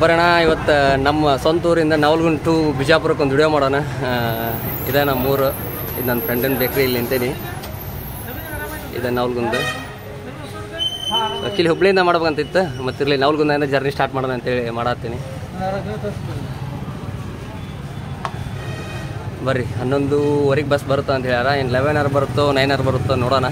ಬರೋಣ ಇವತ್ತು ನಮ್ಮ ಸ್ವಂತ ಊರಿಂದ ನವಲ್ಗುಂಡ್ ಟು ಬಿಜಾಪುರಕ್ಕೆ ಒಂದು ವಿಡಿಯೋ ಮಾಡೋಣ ಆ, ಇದೇ ನಮ್ಮ ಊರು ಇದು ನನ್ನ ಫ್ರೆಂಡಿನ ಬೇಕ್ರಿ ಇಲ್ಲಿ ನಿಂತೀನಿ ಇದೆ ನವಲ್ಗುಂದ ಆ್ಯಕ್ಚುಲಿ ಹುಬ್ಳಿಯಿಂದ ಮಾಡ್ಬೇಕಂತಿತ್ತು ಮತ್ತು ಇಲ್ಲಿ ನವಲ್ಗುಂದಿಂದ ಜರ್ನಿ ಸ್ಟಾರ್ಟ್ ಮಾಡೋಣ ಅಂತೇಳಿ ಮಾಡತ್ತೀನಿ ಬರ್ರಿ ಹನ್ನೊಂದುವರೆಗೆ ಬಸ್ ಬರುತ್ತೋ ಅಂತ ಹೇಳ್ಯಾರ ಇನ್ನು ಲೆವೆನ್ ಅವರ್ ಬರುತ್ತೋ ನೈನ್ ಅವರ್ ಬರುತ್ತೋ ನೋಡೋಣ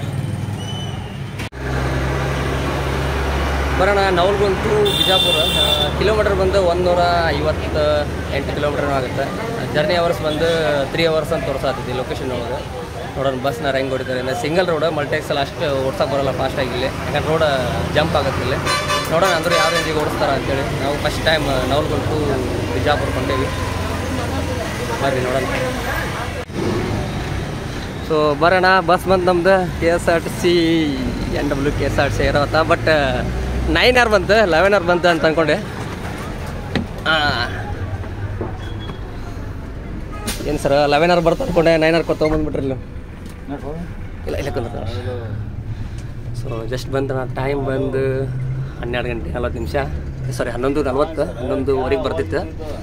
ಬರೋಣ ನವಲ್ಗುಂದ್ ಟು ಬಿಜಾಪುರ ಕಿಲೋಮೀಟರ್ ಬಂದು ಒಂದೂರ ಐವತ್ತು ಎಂಟು ಕಿಲೋಮೀಟರ್ ಆಗುತ್ತೆ ಜರ್ನಿ ಅವರ್ಸ್ ಬಂದು ತ್ರೀ ಅವರ್ಸ್ ಅಂತ ತೋರಿಸಾತೈತಿ ಲೊಕೇಶನ್ ಒಳಗೆ ನೋಡೋಣ ಬಸ್ನ ಹೆಂಗೆ ಹೊಡಿತಾರೆ ಅಂದರೆ ಸಿಂಗಲ್ ರೋಡ್ ಮಲ್ಟೆಕ್ಸಲ್ಲಿ ಅಷ್ಟು ಓಡ್ಸೋಕೆ ಬರೋಲ್ಲ ಫಾಸ್ಟಾಗಿ ಇಲ್ಲಿ ಯಾಕಂದ್ರೆ ರೋಡ್ ಜಂಪ್ ಆಗುತ್ತೆ ಇಲ್ಲಿ ನೋಡೋಣ ಅಂದ್ರೆ ಯಾವ ರೇಂಜಿಗೆ ಓಡಿಸ್ತಾರ ಅಂತೇಳಿ ನಾವು first time Navalgund to Bijapur ಕೊಂಡೇವಿ ಬರ್ರಿ ನೋಡೋಣ ಸೊ ಬರೋಣ ಬಸ್ ಬಂತು ನಮ್ದು K S R T C N W K S R T C ಇರೋತ್ತ ಬಟ್ ನೈನ್ ಅವರ್ ಬಂತು ಲೆವೆನ್ ಅವರ್ ಬಂತು ಅಂತ ಅಂದ್ಕೊಂಡೆ ಏನು ಸರ್ ಲೆವೆನ್ ಅವರ್ ಬರ್ತಾ ಅಂದ್ಕೊಂಡೆ ನೈನ್ ಅವರ್ ತೊಗೊಂಬಂದ್ಬಿಟ್ರಿ ನೀವು ಇಲ್ಲ ಇಲ್ಲ ಕುಂದ್ರ ಸೊ ಜಸ್ಟ್ ಬಂತು ನಾ ಟೈಮ್ ಬಂದು ಹನ್ನೆರಡು ಗಂಟೆ ನಲ್ವತ್ತು ನಿಮಿಷ ಸಾರಿ ಹನ್ನೊಂದು ನಲ್ವತ್ತು ಹನ್ನೊಂದುವರೆಗೆ ಬರ್ತಿತ್ತು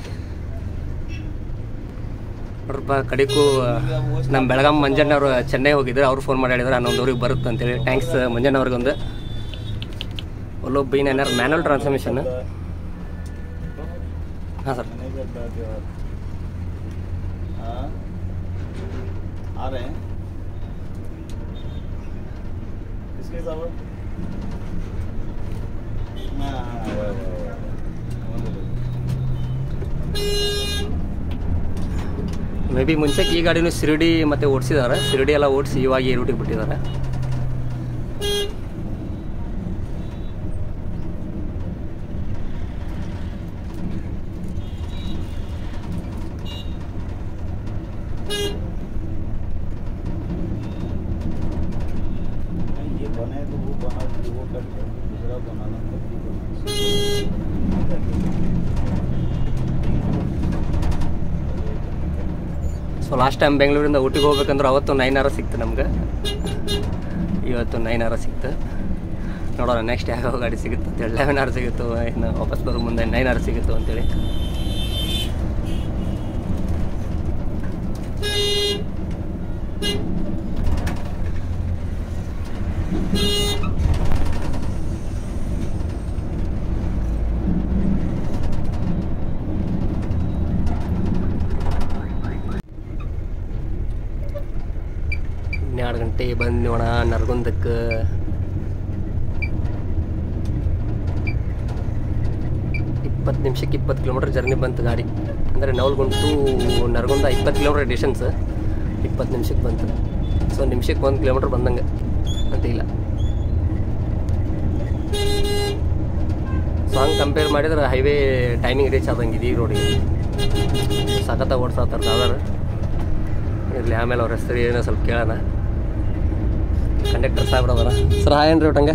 ನೋಡ್ರಪ್ಪ ಕಡೆಗೂ ನಮ್ಮ ಬೆಳಗಾಂ ಮಂಜಣ್ಣವರು ಚೆನ್ನೈ ಹೋಗಿದ್ರು ಅವ್ರು ಫೋನ್ ಮಾಡಿ ಹೇಳಿದ್ರು ಹನ್ನೊಂದುವರೆಗೆ ಬರುತ್ತೆ ಅಂತೇಳಿ ಥ್ಯಾಂಕ್ಸ್ ಮಂಜಣ್ಣವ್ರಿಗೆ ಒಂದು ಒಲ್ಲೊಬ್ಬ ಏನಾರು ಮ್ಯಾನುವಲ್ ಟ್ರಾನ್ಸ್ಫಾರ್ಮೇಷನ್ ಹಾಂ ಸರ್ हाँ आ रहे हैं किसके हिसाब हाँ हाँ वो ಮೇ ಬಿ ಮುಂಚೆಗೆ ಈ ಗಾಡಿನೂ ಶಿರಡಿ ಮತ್ತೆ ಓಡಿಸಿದ್ದಾರೆ ಶಿರಡಿ ಎಲ್ಲ ಓಡಿಸಿ ಇವಾಗ ಈ ರೂಟಿಗೆ ಬಿಟ್ಟಿದ್ದಾರೆ ये बने तो वो बना वो कर दूसरा बनाना ಸೊ ಲಾಸ್ಟ್ ಟೈಮ್ ಬೆಂಗಳೂರಿಂದ ಊಟಿಗೆ ಹೋಗ್ಬೇಕಂದ್ರೆ ಅವತ್ತು ನೈನ್ ಅವರ್ ಸಿಕ್ತು ನಮ್ಗೆ ಇವತ್ತು ನೈನ್ ಅವರ್ ಸಿಕ್ತು ನೋಡೋಣ ನೆಕ್ಸ್ಟ್ ಯಾವ್ಯಾವ ಗಾಡಿ ಸಿಗುತ್ತೆ ಅಂತೇಳಿ ಲೆವೆನ್ ಅವರ್ ಸಿಗುತ್ತೋ ಇನ್ನು ವಾಪಸ್ ಬರೋ ಮುಂದೆ ನೈನ್ ಅವರ್ ಸಿಗುತ್ತೋ ಅಂತೇಳಿ ಹನ್ನೆರಡು ಗಂಟೆ ಬಂದು ನೋಡ ನರಗುಂದಕ್ಕೆ ಇಪ್ಪತ್ತು ನಿಮಿಷಕ್ಕೆ ಇಪ್ಪತ್ತು ಕಿಲೋಮೀಟ್ರ್ ಜರ್ನಿ ಬಂತು ಗಾಡಿ ಅಂದರೆ ನವಲ್ಗುಂಡ್ ಟು ನರಗುಂದ ಇಪ್ಪತ್ತು ಕಿಲೋಮೀಟ್ರ್ ಡಿಸ್ಟೆನ್ಸ್ ಇಪ್ಪತ್ತು ನಿಮಿಷಕ್ಕೆ ಬಂತು ಸೊ ನಿಮಿಷಕ್ಕೆ ಒಂದು ಕಿಲೋಮೀಟ್ರ್ ಬಂದಂಗೆ ಅಂತ ಇಲ್ಲ ಸೊ ಹಂಗೆ ಕಂಪೇರ್ ಮಾಡಿದ್ರೆ ಹೈವೇ ಟೈಮಿಂಗ್ ರೀಚ್ ಆದಂಗೆ ಇದೆ ಈ ರೋಡಿಗೆ ಸಖತ್ತ ಓಡಿಸತ್ತಾರ ದಾದಾರ ಇರಲಿ ಆಮೇಲೆ ಅವ್ರ ಹೆಸರು ಏನೋ ಸ್ವಲ್ಪ ಕೇಳೋಣ ಕಂಡಕ್ಟರ್ ಸಾಹೇಬ್ರ ಅದರ ಸರ್ ಹಾಯ್ ಏನ್ರಿ ಒಟ್ಟಂಗೆ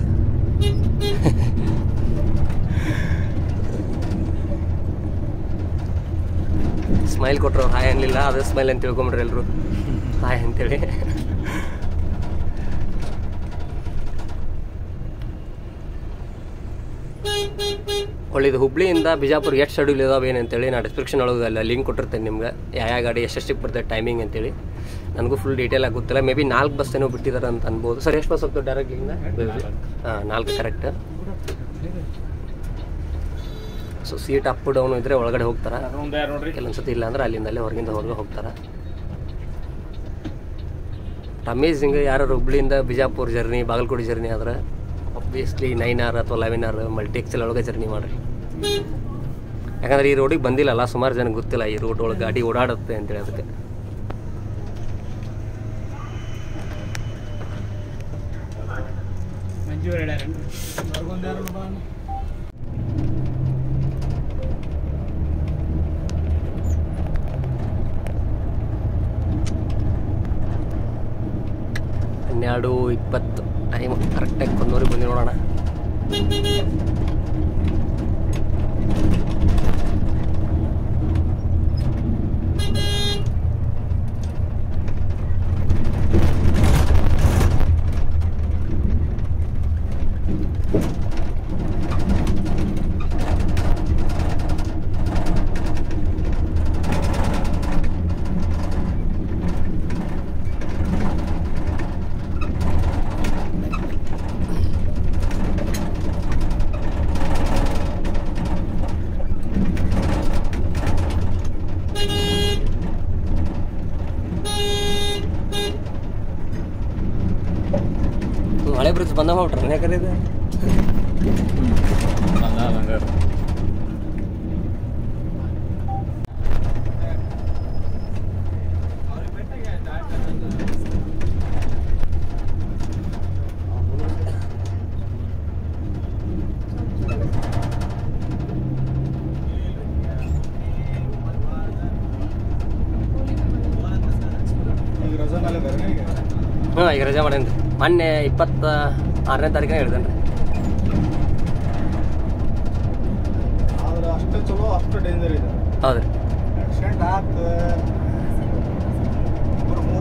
ಸ್ಮೈಲ್ ಕೊಟ್ರು ಹಾಯ್ ಅನ್ಲಿಲ್ಲ ಅದೇ ಸ್ಮೈಲ್ ಅಂತ ತಿಳ್ಕೊಂಬಿಡ್ರಿ ಎಲ್ರು ಹಾಯ್ ಅಂತೇಳಿ ಒಳ್ಳೆದು ಹುಬ್ಳಿಯಿಂದ ಬಿಜಾಪುರ್ಗೆ ಎಷ್ಟು ಶೆಡ್ಯೂಲ್ ಇದಾವೆ ಏನು ಅಂತೇಳಿ ನಾನು ಡಿಸ್ಕ್ರಿಪ್ಷನ್ ಒಳಗೆ ಅಲ್ಲ ಲಿಂಕ್ ಕೊಟ್ಟಿರ್ತೇನೆ ನಿಮ್ಗೆ ಯಾವ ಯಾವ ಗಾಡಿ ಎಷ್ಟೆಷ್ಟಕ್ಕೆ ಬರ್ತದೆ ಟೈಮಿಂಗ್ ಅಂತೇಳಿ ನನಗೂ ಫುಲ್ ಡೀಟೇಲ್ ಆಗಿ ಗೊತ್ತಿಲ್ಲ ಮೇ ಬಿ ನಾಲ್ಕು ಬಸ್ ಏನೋ ಬಿಟ್ಟಿದ್ದಾರೆ ಅಂತ ಅನ್ಬೋದು ಸರ್ ಎಷ್ಟು ಬಸ್ ಹೋಗ್ತದೆ ಡೈರೆಕ್ಟ್ ಇಲ್ಲಿಂದ ಹಾಂ ನಾಲ್ಕು correct so seat up down ಇದ್ರೆ ಒಳಗಡೆ ಹೋಗ್ತಾರೆ ಕೆಲವೊಂದು ಸತಿ ಇಲ್ಲ ಅಂದ್ರೆ ಅಲ್ಲಿಂದಲೇ ಹೊರಗಿಂದ ಹೊರಗೆ ಹೋಗ್ತಾರೆ ಅಮೇಝಿಂಗ್ ಯಾರು ಹುಬ್ಳಿಯಿಂದ ಬಿಜಾಪುರ ಜರ್ನಿ ಬಾಗಲಕೋಟೆ ಜರ್ನಿ ಆದ್ರೆ ಆಬ್ವಿಯಸ್ಲಿ ನೈನ್ ಅವರ್ ಅಥವಾ ಲೆವೆನ್ ಅವರ್ ಮಲ್ಟಿ ಎಕ್ಸೆಲ್ ಒಳಗೆ ಜರ್ನಿ ಮಾಡಿರಿ ಯಾಕಂದ್ರೆ ಈ ರೋಡಿಗೆ ಬಂದಿಲ್ಲಲ್ಲ ಸುಮಾರು ಜನಕ್ಕೆ ಗೊತ್ತಿಲ್ಲ ಈ ರೋಡ್ ಒಳಗೆ ಗಾಡಿ ಓಡಾಡುತ್ತೆ ಅಂತೇಳಿ ಅದಕ್ಕೆ ಮಂಜು ಹೇಳ್ಯಾರೇನ್ರಿ ಹನ್ನೆರಡು ಇಪ್ಪತ್ತು ಟೈಮ್ ಕರೆಕ್ಟಾಗಿ ಬಂದವ್ರಿಗೆ ಬಂದು ನೋಡೋಣ ಹೋಗ್ಬಿಟ್ರೆ ಯಾಕಂದ್ರೆ ಇದು ಹಂಗ ಹಂಗಾರ ಈಗ ರಜಾ ಮೇಲೆ ಬೇರೆ ಈಗ ಹಾಂ ಈಗ ರಜೆ ಮಾಡೇನ್ರಿ ಮೊನ್ನೆ ಇಪ್ಪತ್ತ ಆರನೇ ತಾರೀಕಿನ ಹಿಡ್ದೇನ್ರಿ ಆದ್ರೆ ಅಷ್ಟು ಚಲೋ ಅಷ್ಟು ಡೇಂಜರ್ ಇದೆ ಹೌದ್ರಿ ಆಕ್ಸಿಡೆಂಟ್ ಆತ ಇಬ್ಬರು ಮೂರು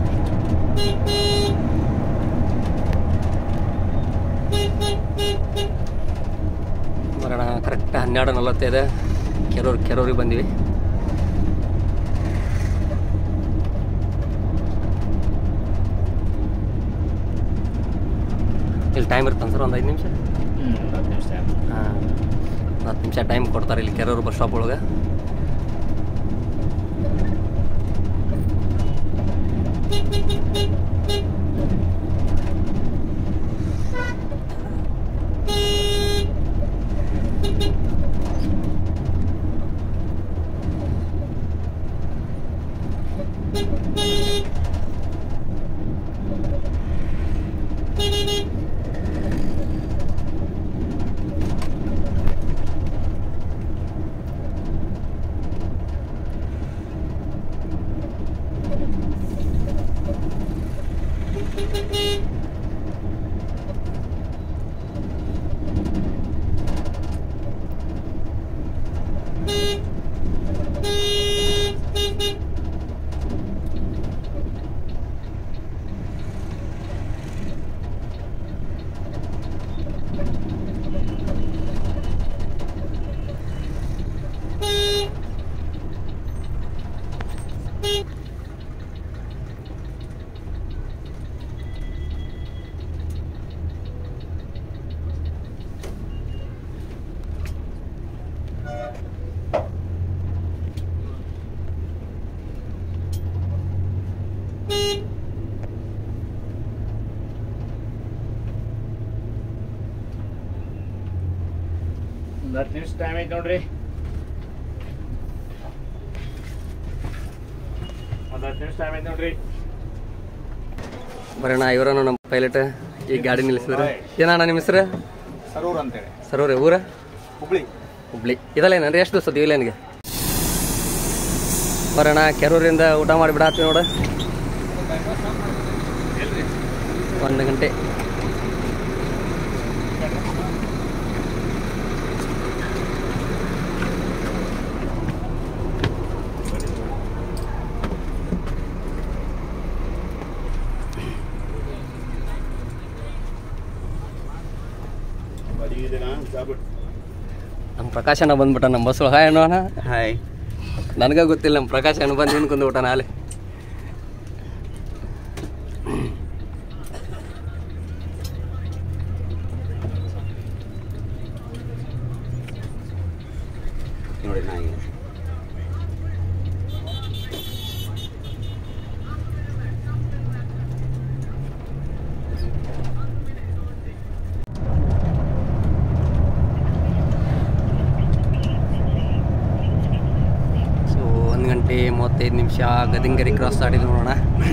ಬರೋಣ ಕರೆಕ್ಟ್ ಹನ್ನೆರಡು ನಲವತ್ತೈದು ಕೆರೂರು ಕೆರೂರಿಗೆ ಬಂದಿವಿ ಇಲ್ಲಿ ಟೈಮ್ ಇರ್ತಾನೆ ಸರ್ ಒಂದು ಐದು ನಿಮಿಷ ಹ್ಞೂ ಹತ್ತು ನಿಮಿಷ ಹಾಂ ಹತ್ತು ನಿಮಿಷ ಟೈಮ್ ಕೊಡ್ತಾರೆ ಇಲ್ಲಿ ಕೆರೂರು ಬಸ್ ಸ್ಟಾಪ್ ಒಳಗೆ ಒಂದು ಹತ್ತು ನಿಮಿಷ ಟೈಮ್ ಐತೆ ನೋಡ್ರಿ ಒಂದು ಹತ್ತು ನಿಮಿಷ ಟೈಮ್ ಐತೆ ನೋಡ್ರಿ ಬರೋಣ ಇವರನ್ನು ನಮ್ಮ ಪೈಲಟ್ ಈ ಗಾಡಿ ನಿಲ್ಲಿಸಿದ್ರೆ ಏನಣ್ಣ ನಿಮ್ಮ ಹೆಸರು ಸರೂರ್ ಅಂತೇಳಿ ಸರ್ ಊರ ಹುಬ್ಳಿ ಹುಬ್ಳಿ ಇದಲ್ಲ ಏನ್ರಿ ಎಷ್ಟು ದಿವಸ ದಿವಿಲೇನ್ಗೆ ಬರೋಣ ಕೆರೂರಿಂದ ಊಟ ಮಾಡಿ ಬಿಡಾತ್ವಿ ನೋಡು ಒಂದು ಗಂಟೆ ನಮ್ಮ ಪ್ರಕಾಶ್ ಅಣ್ಣ ಬಂದ್ಬಿಟ್ಟ ನಮ್ಮ ಬಸ್ ಹಾಯ್ ಅಣ್ಣ ಹಾಯ್ ನನಗೆ ಗೊತ್ತಿಲ್ಲ ನಮ್ಮ ಪ್ರಕಾಶ್ ಅಣ್ಣ ಬಂದು ನಿನ್ ಕುಂದು ಊಟ ನಾಳೆ ನೋಡಿ ನಾಯಿ ಸೊ ಒಂದು ಗಂಟೆ ಮೂವತ್ತೈದು ನಿಮಿಷ ಗದಿಂಗರಿ ಕ್ರಾಸ್ ಆಡಿದ್ವಿ ನೋಡೋಣ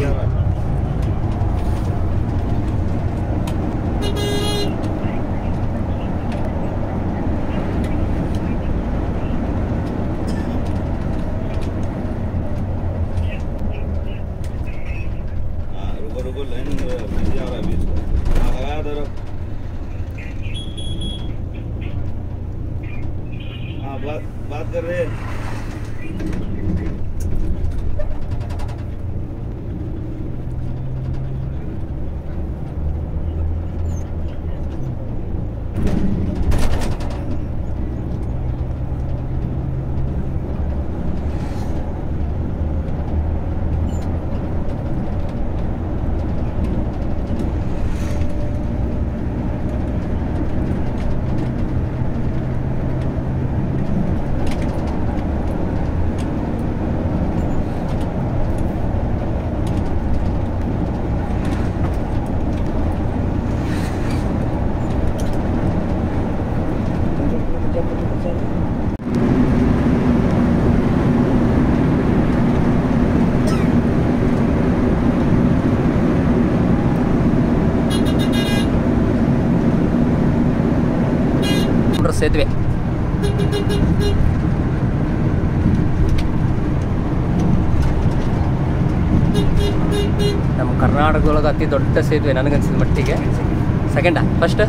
रुको रुको लाइन बिजी आ रहा है बीच में हाँ लगा दो हाँ बात बात कर रहे हैं ಸೇತುವೆ ನಮ್ಮ ಕರ್ನಾಟಕದೊಳಗೆ ಅತಿ ದೊಡ್ಡ ಸೇತುವೆ ನನಗನ್ಸಿದ ಮಟ್ಟಿಗೆ ಸೆಕೆಂಡಾ ಫಸ್ಟ್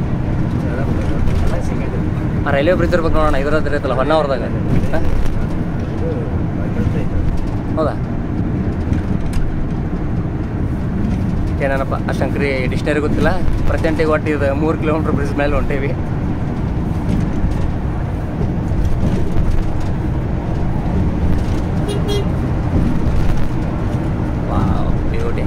ಆ ರೈಲ್ವೆ ಬ್ರಿಡ್ಜ್ ಇರ್ಬೇಕು ನೋಡೋಣ ಇದ್ರದ್ದು ಐತಲ್ಲ ಹೊನ್ನಾವರದಾಗ ಹಾಂ ಹೌದಾ ಏನೇನಪ್ಪ ಅಷ್ಟಂಕ್ರಿ ಡಿಕ್ಷನರಿ ಗೊತ್ತಿಲ್ಲ ಪ್ರೆಸೆಂಟಿಗೆ ಒಟ್ಟು ಇದು ಮೂರು ಕಿಲೋಮೀಟ್ರ್ ಬ್ರಿಡ್ಜ್ ಮೇಲೆ ಹೊಂಟೇವಿ ವಾವ್ ಬ್ಯೂಟಿ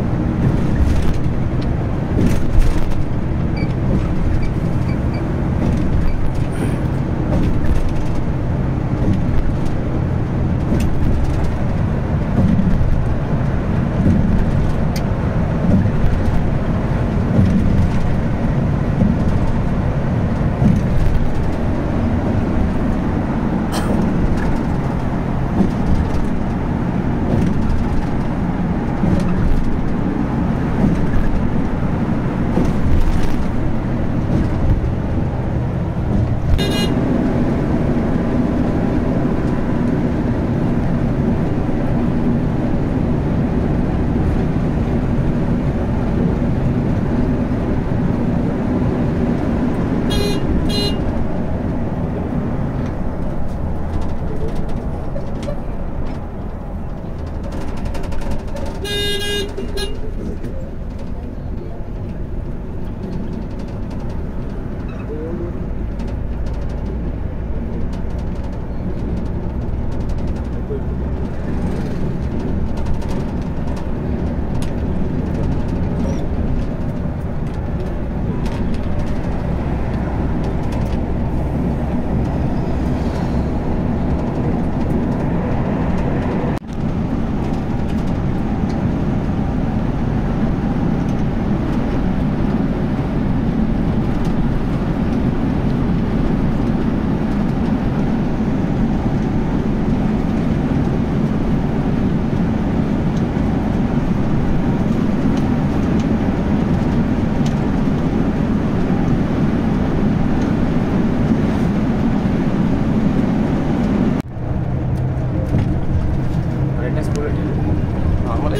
ನಾರ್ಮಲ್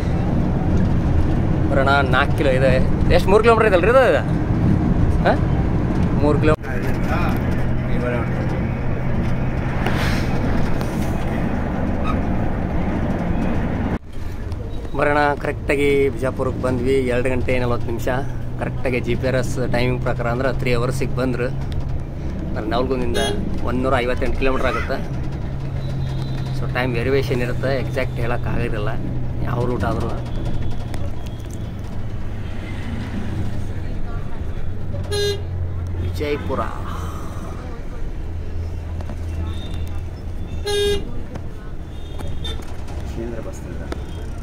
ಬರೋಣ ನಾಲ್ಕು ಕಿಲೋ ಇದೆ ಎಷ್ಟು ಮೂರು ಕಿಲೋಮೀಟ್ರ್ ಇದಲ್ರಿ ಇದು ಹಾಂ ಮೂರು ಕಿಲೋ ಬರೋಣ ಕರೆಕ್ಟಾಗಿ ಬಿಜಾಪುರಕ್ಕೆ ಬಂದ್ವಿ ಎರಡು ಗಂಟೆ ನಲ್ವತ್ತು ನಿಮಿಷ ಕರೆಕ್ಟಾಗಿ G P R S timing ಪ್ರಕಾರ ಅಂದ್ರೆ ತ್ರೀ ಅವರ್ಸಿಗೆ ಬಂದ್ರು ನವಲ್ಗುಂದಿಂದ ಒಂದೂರ ಐವತ್ತೆಂಟು ಕಿಲೋಮೀಟ್ರ್ ಆಗುತ್ತೆ ಸೊ ಟೈಮ್ ವೇರಿಯೇಷನ್ ಇರುತ್ತೆ ಎಕ್ಸಾಕ್ಟ್ ಹೇಳೋಕ್ಕಾಗೋದಿಲ್ಲ ಯಾವ ರೂಟ್ ಆದರೂ ವಿಜಯಪುರ ಕೇಂದ್ರ ಬಸ್ ನಿಲ್ದಾಣ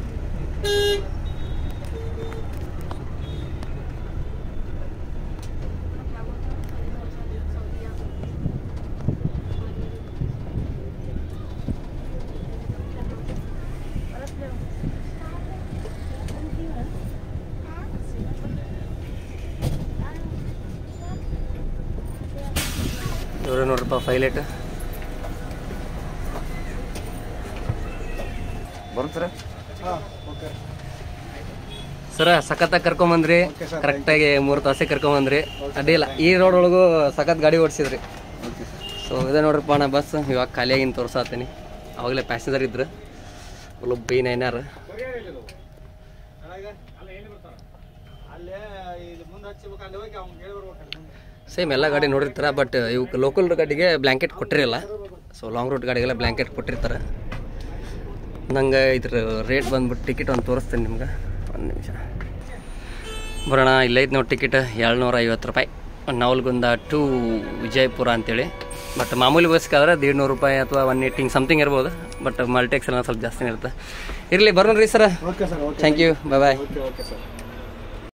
ಇವ್ರು ನೋಡ್ರಪ್ಪ ಫೈಲೇಟ್ ಬರುತ್ತೆ ಸರ್ ಸರ ಸಖತ್ತಾಗಿ ಕರ್ಕೊಂಬಂದ್ರಿ ಕರೆಕ್ಟಾಗಿ ಮೂರು ತಾಸಿಗೆ ಕರ್ಕೊಂಬಂದ್ರಿ ಅಡ್ಡಿಲ್ಲ ಈ ರೋಡ್ ಒಳಗೂ ಸಖತ್ ಗಾಡಿ ಓಡಿಸಿದ್ರಿ ಓಕೆ ಸರ್ ಸೊ ಇದೆ ನೋಡ್ರಪ್ಪ ನಾ ಬಸ್ ಇವಾಗ ಖಾಲಿಯಾಗಿನ ತೋರ್ಸಾತೀನಿ ಅವಾಗಲೇ ಪ್ಯಾಸೆಂಜರ್ ಇದ್ರು ಫುಲ್ ಬಿ ನೈನಾರ್ ಸೇಮ್ ಎಲ್ಲ ಗಾಡಿ ನೋಡಿರ್ತಾರೆ ಬಟ್ ಇವಕ್ಕೆ ಲೋಕಲ್ ಗಾಡಿಗೆ ಬ್ಲ್ಯಾಂಕೆಟ್ ಕೊಟ್ಟಿರಲ್ಲ ಸೊ ಲಾಂಗ್ ರೂಟ್ ಗಾಡಿಗೆಲ್ಲ ಬ್ಲ್ಯಾಂಕೆಟ್ ಕೊಟ್ಟಿರ್ತಾರೆ ನಂಗೆ ಇದ್ರ ರೇಟ್ ಬಂದ್ಬಿಟ್ಟು ಟಿಕೆಟ್ ಒಂದು ತೋರಿಸ್ತೀನಿ ನಿಮ್ಗೆ ಒಂದು ನಿಮಿಷ ಬರೋಣ ಇಲ್ಲೈತೆ ನೋಡಿ ಟಿಕೆಟ್ ಏಳ್ನೂರ ಐವತ್ತು ರೂಪಾಯಿ ನವಲ್ಗುಂದ ಟು ವಿಜಯಪುರ ಅಂತೇಳಿ ಬಟ್ ಮಾಮೂಲಿ ಬಸ್ಗಾದ್ರೆ ನೂರು ರೂಪಾಯಿ ಅಥವಾ ಒನ್ ಏಯ್ಟಿಂಗ್ ಸಮಥಿಂಗ್ ಇರ್ಬೋದು ಬಟ್ ಮಲ್ಟೆಕ್ಸ್ ಎಲ್ಲ ಸ್ವಲ್ಪ ಜಾಸ್ತಿನೇ ಇರುತ್ತೆ ಇರಲಿ ಬರೋಣ ರೀ sir okay sir okay thank you bye bye okay okay sir